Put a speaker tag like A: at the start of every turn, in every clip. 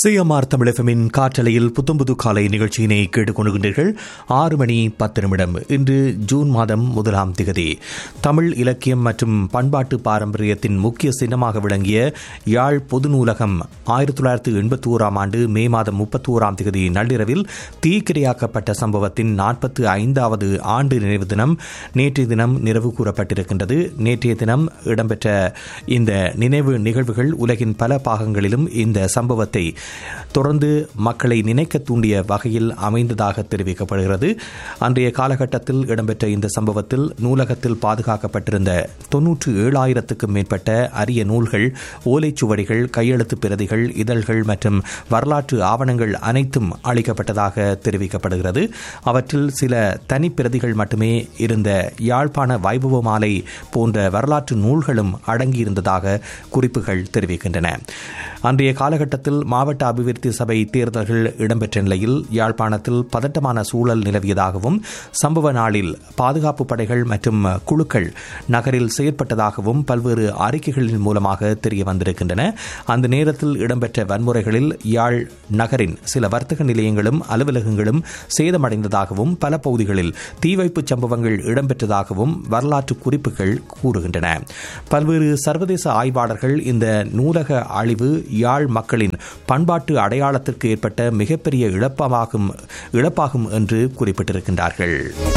A: CMR தமிழகமின் காற்றலையில் புத்தம்புது காலை நிகழ்ச்சியினை கேட்டுக்கொண்டுகின்றீர்கள் ஆறு மணி பத்து நிமிடம் இன்று ஜூன் மாதம் முதலாம் திகதி தமிழ் இலக்கியம் மற்றும் பண்பாட்டு பாரம்பரியத்தின் முக்கிய சின்னமாக விளங்கிய யாழ் பொது நூலகம் ஆயிரத்தி தொள்ளாயிரத்து எண்பத்தி ஓராம் ஆண்டு மே மாதம் முப்பத்தி ஓராம் திகதி நள்ளிரவில் தீக்கிரையாக்கப்பட்ட சம்பவத்தின் நாற்பத்து ஐந்தாவது ஆண்டு நினைவு தினம் நேற்றைய தினம் நிறைவு கூறப்பட்டிருக்கின்றது நேற்றைய தினம் இடம்பெற்ற இந்த நினைவு நிகழ்வுகள் உலகின் பல பாகங்களிலும் இந்த சம்பவத்தை தொடர்ந்து மக்களை நினைக்க தூண்டிய வகையில் அமைந்ததாக தெரிவிக்கப்படுகிறது அன்றைய காலகட்டத்தில் இடம்பெற்ற இந்த சம்பவத்தில் நூலகத்தில் பாதுகாக்கப்பட்டிருந்த தொன்னூற்று ஏழாயிரத்துக்கும் மேற்பட்ட அரிய நூல்கள் ஓலைச்சுவடிகள் கையெழுத்து பிரதிகள் இதழ்கள் மற்றும் வரலாற்று ஆவணங்கள் அனைத்தும் அளிக்கப்பட்டதாக தெரிவிக்கப்படுகிறது அவற்றில் சில தனிப்பிரதிகள் மட்டுமே இருந்த யாழ்ப்பாண வைபவ மாலை போன்ற வரலாற்று நூல்களும் அடங்கியிருந்ததாக குறிப்புகள் தெரிவிக்கின்றன அன்றைய காலகட்டத்தில் மாவட்ட அபிவிருத்தி சபை தேர்தல்கள் இடம்பெற்ற நிலையில் யாழ்ப்பாணத்தில் பதட்டமான சூழல் நிலவியதாகவும் சம்பவ நாளில் பாதுகாப்பு படைகள் மற்றும் குழுக்கள் நகரில் செயற்பட்டதாகவும் பல்வேறு அறிக்கைகளின் மூலமாக தெரிய வந்திருக்கின்றன அந்த நேரத்தில் இடம்பெற்ற வன்முறைகளில் யாழ் நகரின் சில வர்த்தக நிலையங்களும் அலுவலகங்களும் சேதமடைந்ததாகவும் பல பகுதிகளில் தீ வைப்பு சம்பவங்கள் இடம்பெற்றதாகவும் வரலாற்று குறிப்புகள் கூறுகின்றன பல்வேறு சர்வதேச ஆய்வாளர்கள் இந்த நூலக அழிவு யாழ் மக்களின் பண்பாட்டு அடையாளத்திற்கு ஏற்பட்ட மிகப்பெரிய இழப்பமாகும் இழப்பாகும் என்று குறிப்பிட்டிருக்கின்றார்கள்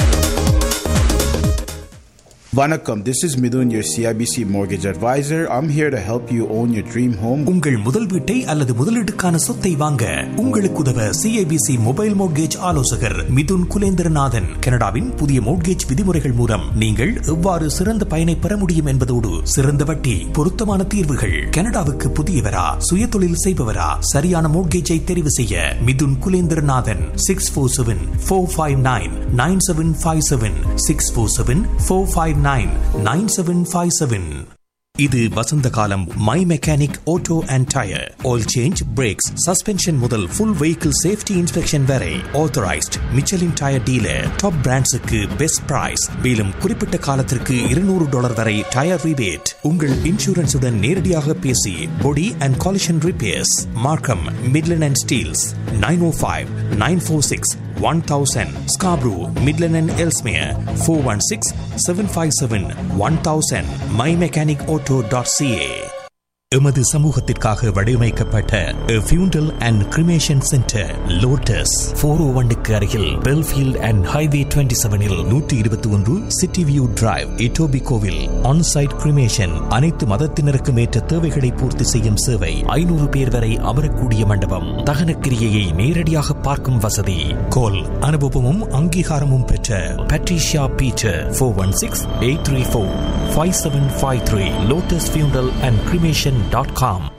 B: Vanakkam, this is Midun, your CIBC mortgage advisor. I'm here to help you own your dream home.
A: உங்கள் முதல் வீட்டை அல்லது முதலீட்டுக்கான சொத்தை வாங்க உங்களுக்கு உதவ சிஐபிசி மொபைல் மோட்கேஜ் ஆலோசகர் மிதுன் குலேந்திரநாதன் கனடாவின் புதிய மோட்கேஜ் விதிமுறைகள் மூலம் நீங்கள் எவ்வாறு சிறந்த பயனை பெற முடியும் என்பதோடு சிறந்த வட்டி பொருத்தமான தீர்வுகள் கனடாவுக்கு புதியவரா சுய தொழில் செய்பவரா சரியான மோட்கேஜை தெரிவு செய்ய Mithun Kulendranathan six four seven four five nine nine seven five seven six four seven four five nine nine seven five seven இது வசந்த காலம் my mechanic auto and tyre oil change brakes suspension முதல் ஃபுல் வெஹிக்கிள் சேஃப்டி இன்ஸ்பெக்ஷன் வரை authorised Michelin tyre dealer top பிராண்ட்ஸுக்கு best price மேலும் குறிப்பிட்ட காலத்திற்கு இருநூறு டாலர் வரை டயர் ரிபேட் உங்கள் இன்சூரன்ஸுடன் நேரடியாக பேசி body and collision repairs Markham Midland and Steeles nine O five nine four six one thousand Scarborough Midland and Ellesmere four one six seven five seven one thousand my mechanic auto dot CA எமது சமூகத்திற்காக வடிவமைக்கப்பட்ட funeral and cremation centre lotus four O ஒன்னுக்கு அருகில் Belfield and highway twenty செவனில் நூற்றி இருபத்தி ஒன்று city view drive இட்டோபி கோவில் ஆன்சைட் கிரிமேஷன் அனைத்து மதத்தினருக்கும் ஏற்ற தேவைகளை பூர்த்தி செய்யும் சேவை ஐநூறு பேர் வரை அமரக்கூடிய மண்டபம் தகனக்கிரியையை நேரடியாக பார்க்கும் வசதி கோல் அனுபவமும் அங்கீகாரமும் பெற்ற Patricia Peter four one six eight three four five seven five three lotus funeral and cremation dot com